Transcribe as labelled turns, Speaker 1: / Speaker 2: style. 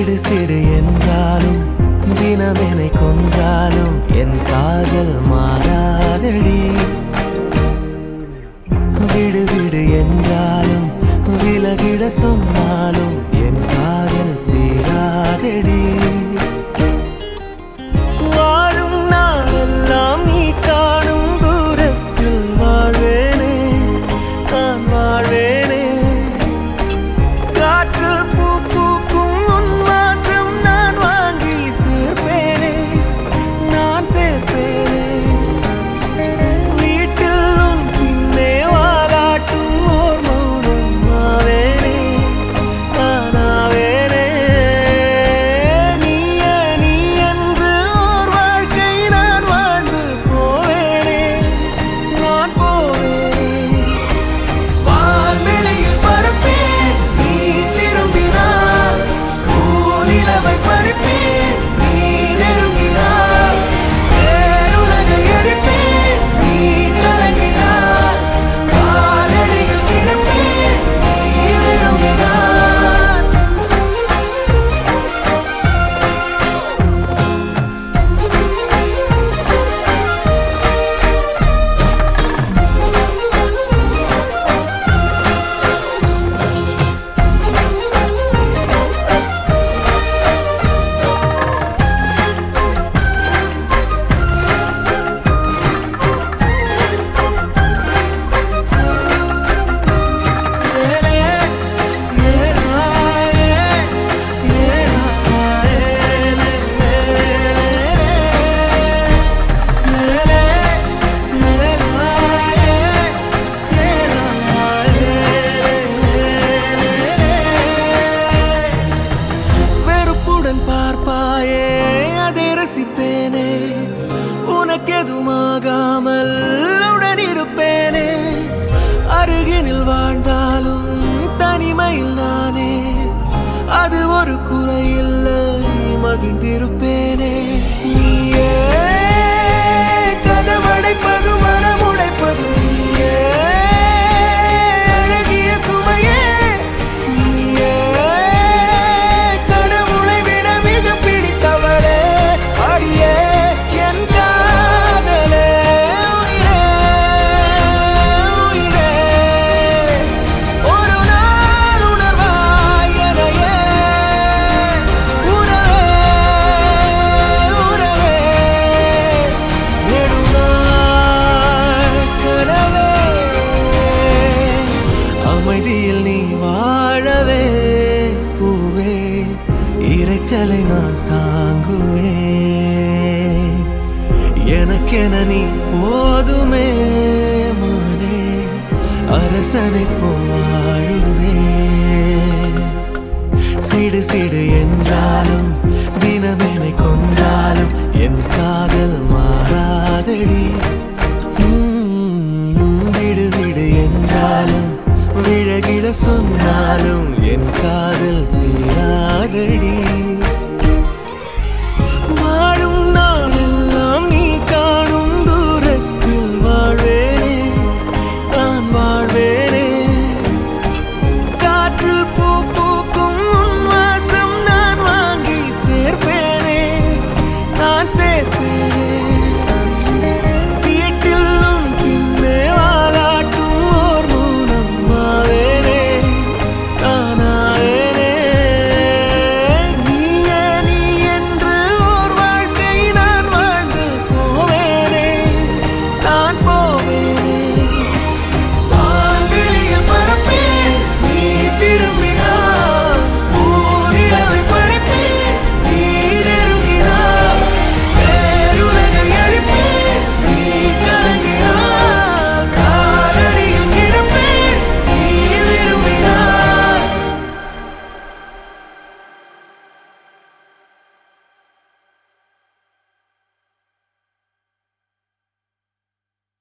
Speaker 1: சிடு சிடு என்றாலும் தினமெனை கொன்றாலும் என் காதல் மாறாதடி விடு விடு என்றாலும் விலகிட சொன்னாலும் என் காதல் தீராதடி வாழும் நாளெல்லாம் நீ காணும் தூரத்தில் வாழ்வேனே நான் வாழ்வேனே காற்றில் பூ பூக்கும் உன் வாசம் நான் வாங்கி சேர்ப்பேனே நான் சேர்ப்பேனே வீட்டில் உன் பின்னே வாலாட்டும் ஓர் மௌனம் ஆவேனே நானாவேனே நீயே நீ என்று ஓர் வாழ்க்கை நான் வாழ்ந்து போவேனே நான் போவேனே வான்வெளியில் பறப்பேன் நீ திரும்பினார் பூநிலவை பறிப்பேன் நீ நெருங்கினார் பேருலகை அடிப்பேன் நீ கலங்கினார் காலடியில் கிடப்பேன் நீ விரும்பினார் வெறுப்புடன் பார்ப்பாயே அதை ரசிப்பேனே உனக்கெதுமாகாமல் உடன் இருப்பேனே அருகினில் வாழ்ந்தாலும் தனிமையில் நானே அது ஒரு குறையில்லை மகிழ்ந்திருப்பேனே நீயே கதவடைப்பது மனமுடைப்பது நீயே அழகிய சுமையே நீயே கடவுளை விட மிக பிடித்தவளே அடியே என் காதலே உயிரே உயிரே ஒரு நாள் உணர்வாய் எனையே உறவே உறவே நெடுநாள் கனவே அமைதியில் நீ வாழவே பூவே இரைச்சலை நான் தாங்குவேன் எனக்கென நீ போதுமே மானே அரசனை போவாழுவேன் சிடு சிடு என்றாலும் தினமெனை கொன்றாலும் என் காதல் மாறாதடி உம், விடு விடு என்றாலும் விழகிட சொன்னாலும் என் காதல் தீராதடி